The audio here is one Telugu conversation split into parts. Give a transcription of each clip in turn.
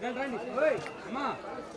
రండి రండి ఓయ్ అమ్మా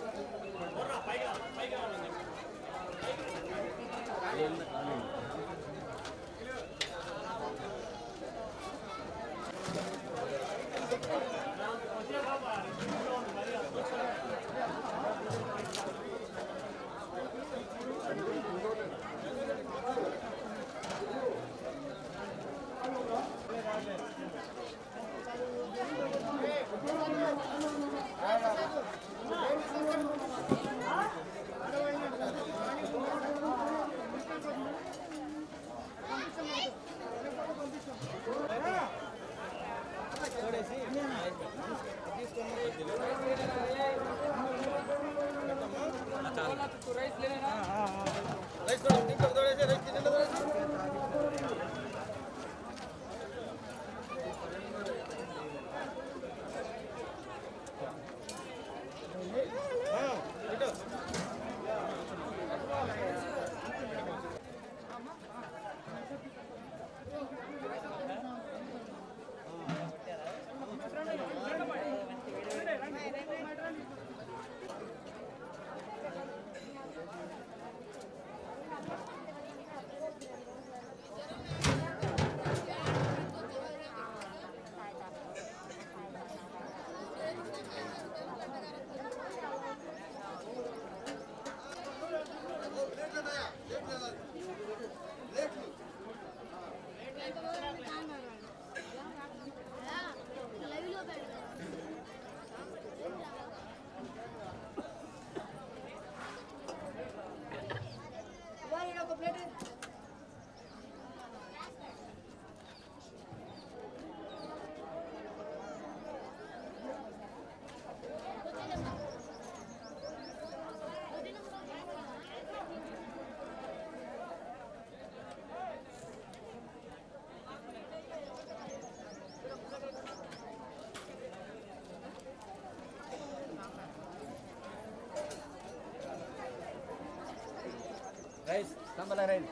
రైస్ సంబల రైస్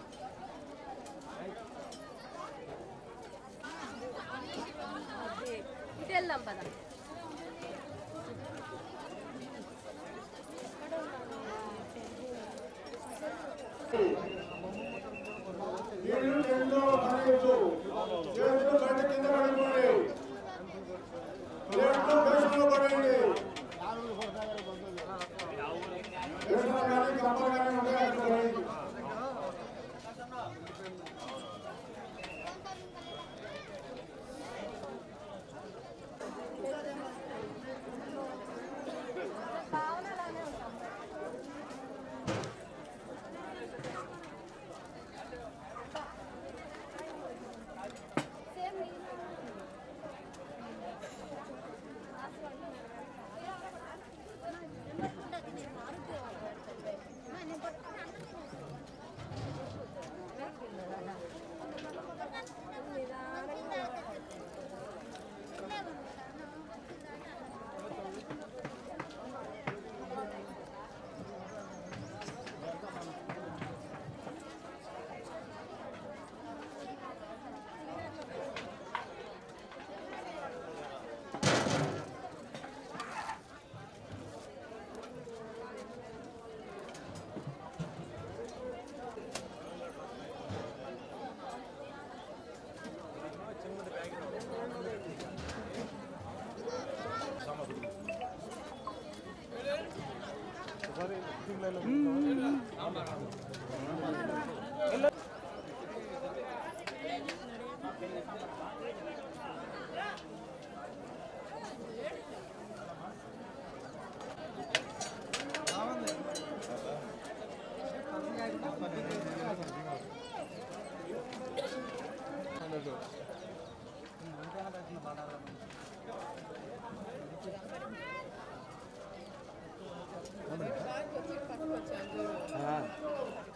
ఇటు వెళ్దాం పద ఏడు రెండు పన్నెండు ఏడు బయట కింద పడిపోయి ఏడు బస్సులో పడండి బస్సులో కానీ కప్పలు కానీ ఉంటాయి అక్కడ పడండి.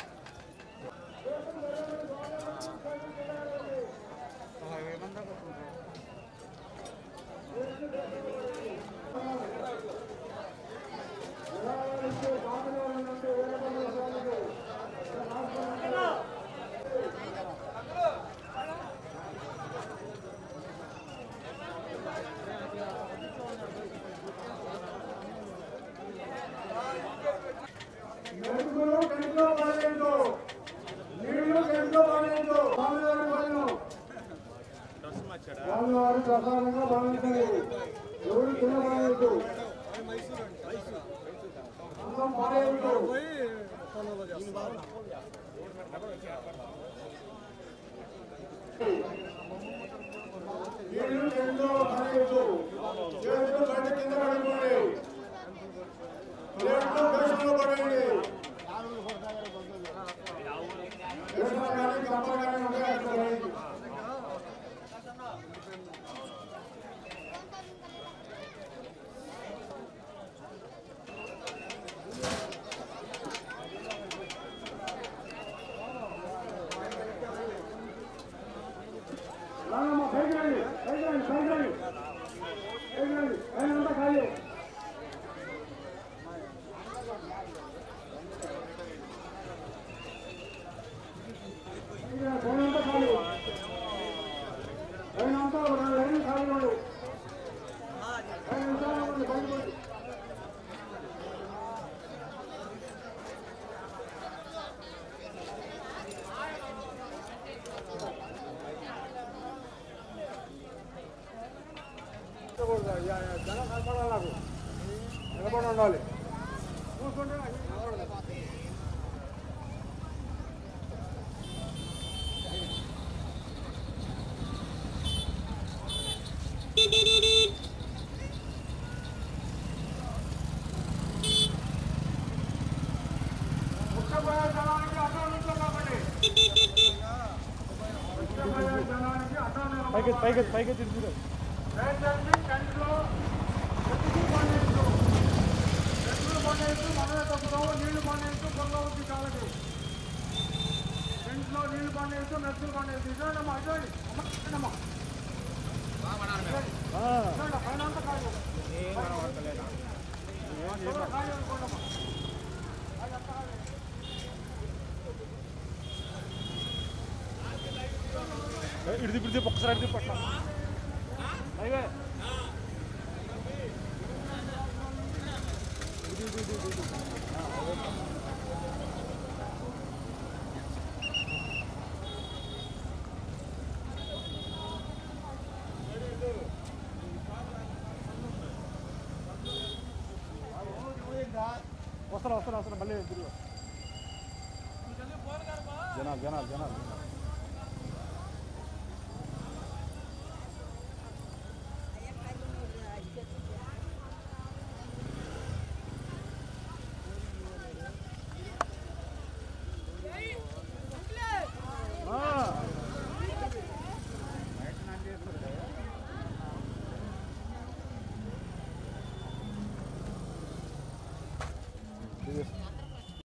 ఏమంతా పన్నెండు నీళ్లు రెండు పన్నెండు చేతులు బండి కింద పడిపోండి ప్లేట్లు బేషన్లో పడండి బేషన్లు కానీ కప్పలు కానీ ఉంటాయి అక్కడ రండి. రానమ్మా పైకి రండి పైకి రండి పైకి రండి పైకి రండి పైన అంతా ఖాళీ పైకి రండి, పైన అంతా ఖాళీ పైన అంతా రెండు లైన్లు ఖాళీ ఉండు పైన అంతా ఉండండి, పైకి పోండి. జనం కనపడాలి నాకు నిలబడి ఉండాలి కూర్చుంటే నాకు నిలబడదు. ముఖ్యమైన జనానికి అడ్డం నిల్చోకండి. ముఖ్యమైన జనానికి అడ్డం నిలబడండి. పైకి పైకి పైకి తిరుగుతుంది దయచేసి టెంట్లో ఎత్తుకు పండించు ఎత్తులు పండించు మనమే తప్పుతాము నీళ్లు పండించు పొందవచ్చు చాలకి టెంట్లో నీళ్లు పండించు మెత్తులు పండించు ఇదేనమ్మా ఇదేండి అమ్మ ఇదేనమ్మా ఇదేండి, పైన అంతా ఖాళీ చూడ ఖాళీ అనుకోండమ్మా అది అంతా ఖాళీ. ఇడిది ఇడిది ఒక్కసారి ఇడిది పట్ల అయ్యే వస్తాను వస్తాను వస్తాను మళ్ళీ తిరుగు జనాలు జనాలు జనాలు